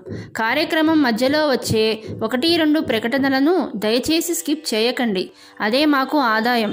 కార్యక్రమం మధ్యలో వచ్చే ఒకటి రెండు ప్రకటనలను దయచేసి స్కిప్ చేయకండి అదే మాకు ఆదాయం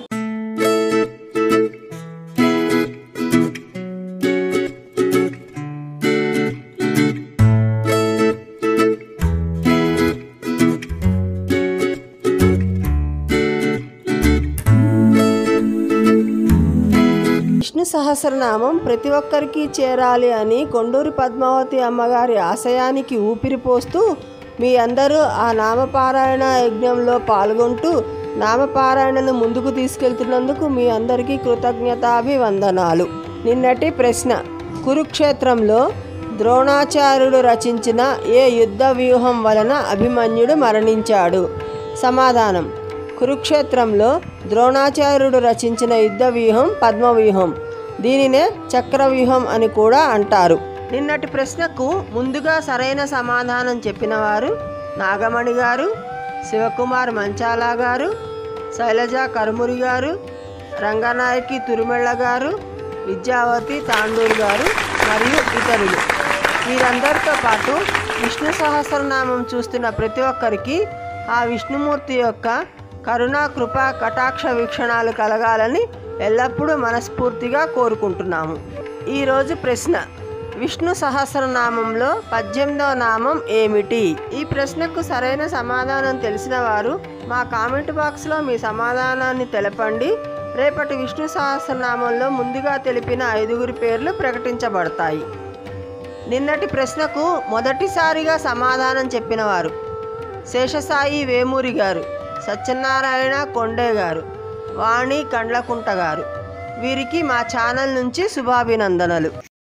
విష్ణు సహస్రనామం ప్రతి ఒక్కరికి చేరాలి అని కొండూరి పద్మావతి అమ్మగారి ఆశయానికి ఊపిరి పోస్తూ మీ అందరూ ఆ నామపారాయణ యజ్ఞంలో పాల్గొంటూ నామపారాయణను ముందుకు తీసుకెళ్తున్నందుకు మీ అందరికీ కృతజ్ఞతాభివందనాలు నిన్నటి ప్రశ్న కురుక్షేత్రంలో ద్రోణాచార్యుడు రచించిన ఏ యుద్ధ వ్యూహం వలన అభిమన్యుడు మరణించాడు సమాధానం కురుక్షేత్రంలో ద్రోణాచార్యుడు రచించిన యుద్ధ వ్యూహం పద్మవ్యూహం దీనినే చక్రవ్యూహం అని కూడా అంటారు నిన్నటి ప్రశ్నకు ముందుగా సరైన సమాధానం చెప్పిన వారు నాగమణి గారు శివకుమార్ మంచాలా గారు శైలజ కరుమురి గారు రంగనాయకి తురుమెళ్ళ గారు విద్యావతి తాండూరు గారు మరియు ఇతరులు వీరందరితో పాటు విష్ణు సహస్రనామం చూస్తున్న ప్రతి ఒక్కరికి ఆ విష్ణుమూర్తి యొక్క కరుణా కృప కటాక్ష వీక్షణాలు కలగాలని ఎల్లప్పుడూ మనస్ఫూర్తిగా కోరుకుంటున్నాము ఈరోజు ప్రశ్న విష్ణు సహస్రనామంలో పద్దెనిమిదవ నామం ఏమిటి ఈ ప్రశ్నకు సరైన సమాధానం తెలిసిన వారు మా కామెంట్ బాక్స్లో మీ సమాధానాన్ని తెలపండి రేపటి విష్ణు సహస్రనామంలో ముందుగా తెలిపిన ఐదుగురి పేర్లు ప్రకటించబడతాయి నిన్నటి ప్రశ్నకు మొదటిసారిగా సమాధానం చెప్పినవారు శేషసాయి వేమూరి గారు సత్యనారాయణ కొండే గారు వాణి కండ్లకుంట గారు వీరికి మా ఛానల్ నుంచి శుభాభినందనలు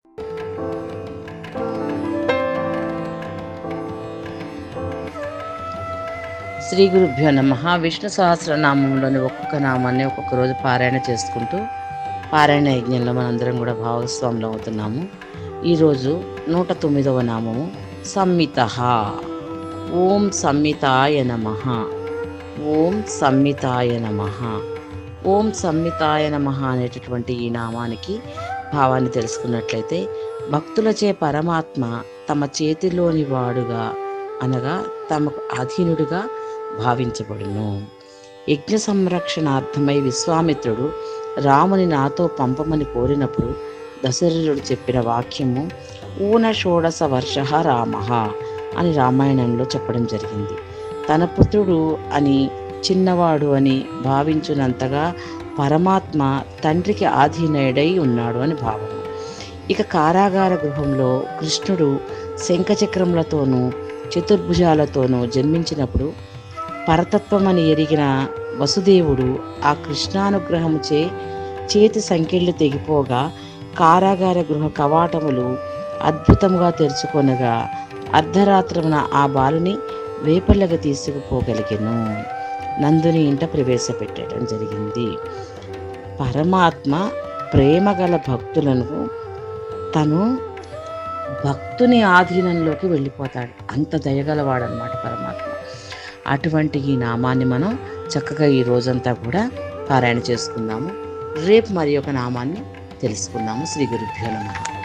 శ్రీ గురుభ్యో నమ విష్ణు సహస్రనామంలోని ఒక్కొక్క నామాన్ని ఒక్కొక్క రోజు పారాయణ చేసుకుంటూ పారాయణ యజ్ఞంలో మనందరం కూడా భాగస్వాములు అవుతున్నాము ఈరోజు నూట తొమ్మిదవ నామము సంమిత ఓం సంమితాయ నమ ఓం సంమితాయ నమ ఓం సంమితాయ నమ అనేటటువంటి ఈ నామానికి భావాన్ని తెలుసుకున్నట్లయితే భక్తులచే పరమాత్మ తమ చేతిలోని వాడుగా అనగా తమకు అధీనుడిగా భావించబడును యజ్ఞ సంరక్షణార్థమై విశ్వామిత్రుడు రాముని నాతో పంపమని కోరినప్పుడు దశరథుడు చెప్పిన వాక్యము ఊన షోడశ వర్ష రామ అని రామాయణంలో చెప్పడం జరిగింది తన పుత్రుడు అని చిన్నవాడు అని భావించునంతగా పరమాత్మ తండ్రికి ఆధీనయుడై ఉన్నాడు అని భావము ఇక కారాగార గృహంలో కృష్ణుడు శంఖచక్రములతోనూ చతుర్భుజాలతోనూ జన్మించినప్పుడు పరతత్వమని ఎరిగిన వసుదేవుడు ఆ కృష్ణానుగ్రహముచే చేతి సంఖ్యలు తెగిపోగా కారాగార గృహ కవాటములు అద్భుతముగా తెరుచుకొనగా అర్ధరాత్రమున ఆ బాలుని వేపల్లగా తీసుకుపోగలిగెను నందుని ఇంట ప్రవేశపెట్టడం జరిగింది పరమాత్మ ప్రేమగల భక్తులను తను భక్తుని ఆధీనంలోకి వెళ్ళిపోతాడు అంత దయగలవాడు అనమాట పరమాత్మ అటువంటి ఈ నామాన్ని మనం చక్కగా ఈ రోజంతా కూడా పారాయణ చేసుకుందాము రేపు మరి ఒక నామాన్ని తెలుసుకుందాము శ్రీ గురుభ్యో నమః